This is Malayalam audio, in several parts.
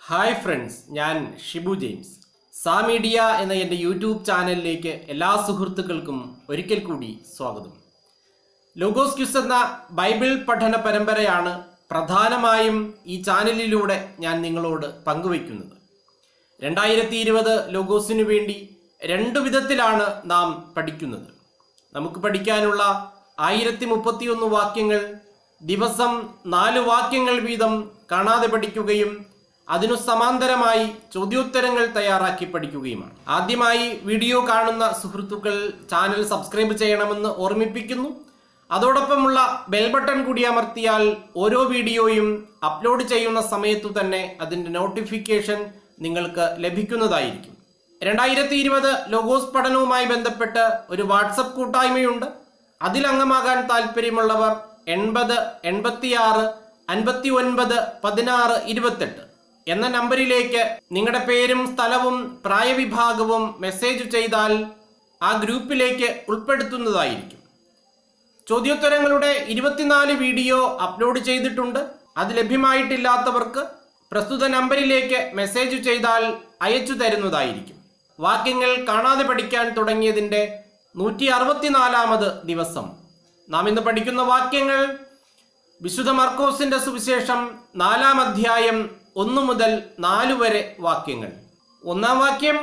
ഹായ് ഫ്രണ്ട്സ് ഞാൻ ഷിബു ജെയിംസ് സാ മീഡിയ എന്ന എൻ്റെ യൂട്യൂബ് ചാനലിലേക്ക് എല്ലാ സുഹൃത്തുക്കൾക്കും ഒരിക്കൽ കൂടി സ്വാഗതം ലോഗോസ് ക്യൂസ് എന്ന ബൈബിൾ പഠന പരമ്പരയാണ് പ്രധാനമായും ഈ ചാനലിലൂടെ ഞാൻ നിങ്ങളോട് പങ്കുവയ്ക്കുന്നത് രണ്ടായിരത്തി ഇരുപത് ലോഗോസിനു വേണ്ടി രണ്ടു വിധത്തിലാണ് നാം പഠിക്കുന്നത് നമുക്ക് പഠിക്കാനുള്ള ആയിരത്തി മുപ്പത്തിയൊന്ന് വാക്യങ്ങൾ ദിവസം നാല് വാക്യങ്ങൾ വീതം കാണാതെ പഠിക്കുകയും അതിനു സമാന്തരമായി ചോദ്യോത്തരങ്ങൾ തയ്യാറാക്കി പഠിക്കുകയുമാണ് ആദ്യമായി വീഡിയോ കാണുന്ന സുഹൃത്തുക്കൾ ചാനൽ സബ്സ്ക്രൈബ് ചെയ്യണമെന്ന് ഓർമ്മിപ്പിക്കുന്നു അതോടൊപ്പമുള്ള ബെൽ ബട്ടൺ കൂടി അമർത്തിയാൽ ഓരോ വീഡിയോയും അപ്ലോഡ് ചെയ്യുന്ന സമയത്തു തന്നെ അതിൻ്റെ നോട്ടിഫിക്കേഷൻ നിങ്ങൾക്ക് ലഭിക്കുന്നതായിരിക്കും രണ്ടായിരത്തി ഇരുപത് ലോഗോസ് പഠനവുമായി ബന്ധപ്പെട്ട് ഒരു വാട്സപ്പ് കൂട്ടായ്മയുണ്ട് അതിൽ അംഗമാകാൻ താല്പര്യമുള്ളവർ എൺപത് എൺപത്തിയാറ് അൻപത്തി ഒൻപത് പതിനാറ് ഇരുപത്തെട്ട് എന്ന നമ്പറിലേക്ക് നിങ്ങളുടെ പേരും സ്ഥലവും പ്രായവിഭാഗവും മെസ്സേജ് ചെയ്താൽ ആ ഗ്രൂപ്പിലേക്ക് ഉൾപ്പെടുത്തുന്നതായിരിക്കും ചോദ്യോത്തരങ്ങളുടെ ഇരുപത്തിനാല് വീഡിയോ അപ്ലോഡ് ചെയ്തിട്ടുണ്ട് അത് ലഭ്യമായിട്ടില്ലാത്തവർക്ക് പ്രസ്തുത നമ്പറിലേക്ക് മെസ്സേജ് ചെയ്താൽ അയച്ചു തരുന്നതായിരിക്കും വാക്യങ്ങൾ കാണാതെ പഠിക്കാൻ തുടങ്ങിയതിൻ്റെ നൂറ്റി അറുപത്തിനാലാമത് ദിവസം നാം ഇന്ന് പഠിക്കുന്ന വാക്യങ്ങൾ വിശുദ്ധ മർക്കോസിന്റെ സുവിശേഷം നാലാം അധ്യായം ഒന്നു മുതൽ നാലു വരെ വാക്യങ്ങൾ ഒന്നാം വാക്യം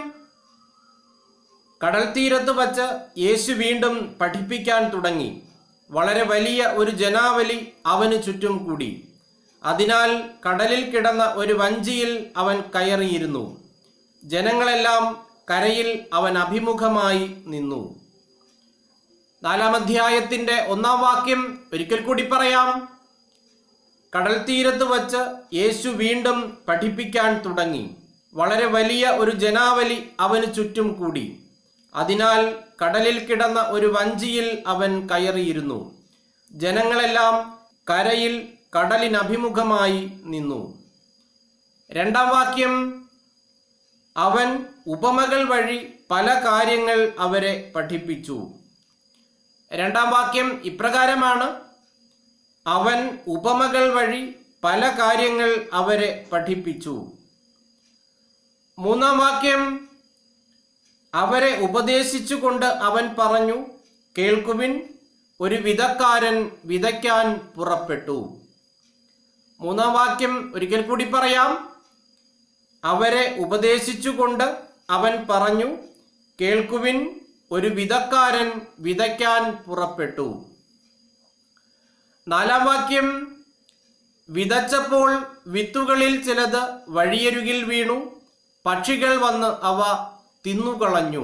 കടൽ തീരത്ത് വച്ച് യേശു വീണ്ടും പഠിപ്പിക്കാൻ തുടങ്ങി വളരെ വലിയ ഒരു ജനാവലി അവന് ചുറ്റും കൂടി അതിനാൽ കടലിൽ കിടന്ന ഒരു വഞ്ചിയിൽ അവൻ കയറിയിരുന്നു ജനങ്ങളെല്ലാം കരയിൽ അവൻ അഭിമുഖമായി നിന്നു നാലാം അധ്യായത്തിന്റെ ഒന്നാം വാക്യം ഒരിക്കൽ കൂടി പറയാം കടൽ തീരത്ത് വച്ച് യേശു വീണ്ടും പഠിപ്പിക്കാൻ തുടങ്ങി വളരെ വലിയ ഒരു ജനാവലി അവന് ചുറ്റും കൂടി അതിനാൽ കടലിൽ കിടന്ന ഒരു വഞ്ചിയിൽ അവൻ കയറിയിരുന്നു ജനങ്ങളെല്ലാം കരയിൽ കടലിനഭിമുഖമായി നിന്നു രണ്ടാം വാക്യം അവൻ ഉപമകൾ വഴി പല കാര്യങ്ങൾ അവരെ പഠിപ്പിച്ചു രണ്ടാം വാക്യം ഇപ്രകാരമാണ് അവൻ ഉപമകൾ വഴി പല കാര്യങ്ങൾ അവരെ പഠിപ്പിച്ചു മൂന്നാം വാക്യം അവരെ ഉപദേശിച്ചുകൊണ്ട് അവൻ പറഞ്ഞു കേൾക്കുവിൻ ഒരു വിധക്കാരൻ വിതയ്ക്കാൻ പുറപ്പെട്ടു മൂന്നാം വാക്യം ഒരിക്കൽ കൂടി പറയാം അവരെ ഉപദേശിച്ചുകൊണ്ട് അവൻ പറഞ്ഞു കേൾക്കുവിൻ ഒരു വിധക്കാരൻ വിതയ്ക്കാൻ പുറപ്പെട്ടു നാലാം വാക്യം വിതച്ചപ്പോൾ വിത്തുകളിൽ ചിലത് വഴിയരുകിൽ വീണു പക്ഷികൾ വന്ന് അവ തിന്നുകളഞ്ഞു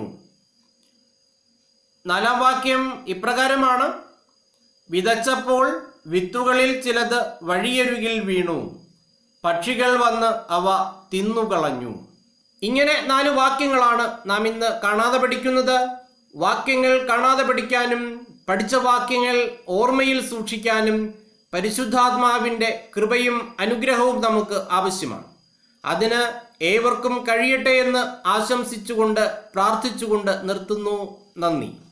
നാലാം വാക്യം ഇപ്രകാരമാണ് വിതച്ചപ്പോൾ വിത്തുകളിൽ ചിലത് വഴിയരുകിൽ വീണു പക്ഷികൾ വന്ന് അവ തിന്നുകളഞ്ഞു ഇങ്ങനെ നാല് വാക്യങ്ങളാണ് നാം ഇന്ന് കാണാതെ പഠിക്കുന്നത് വാക്യങ്ങൾ കാണാതെ പഠിക്കാനും പഠിച്ച വാക്യങ്ങൾ ഓർമ്മയിൽ സൂക്ഷിക്കാനും പരിശുദ്ധാത്മാവിൻ്റെ കൃപയും അനുഗ്രഹവും നമുക്ക് ആവശ്യമാണ് അതിന് ഏവർക്കും കഴിയട്ടെ എന്ന് ആശംസിച്ചുകൊണ്ട് പ്രാർത്ഥിച്ചുകൊണ്ട് നിർത്തുന്നു നന്ദി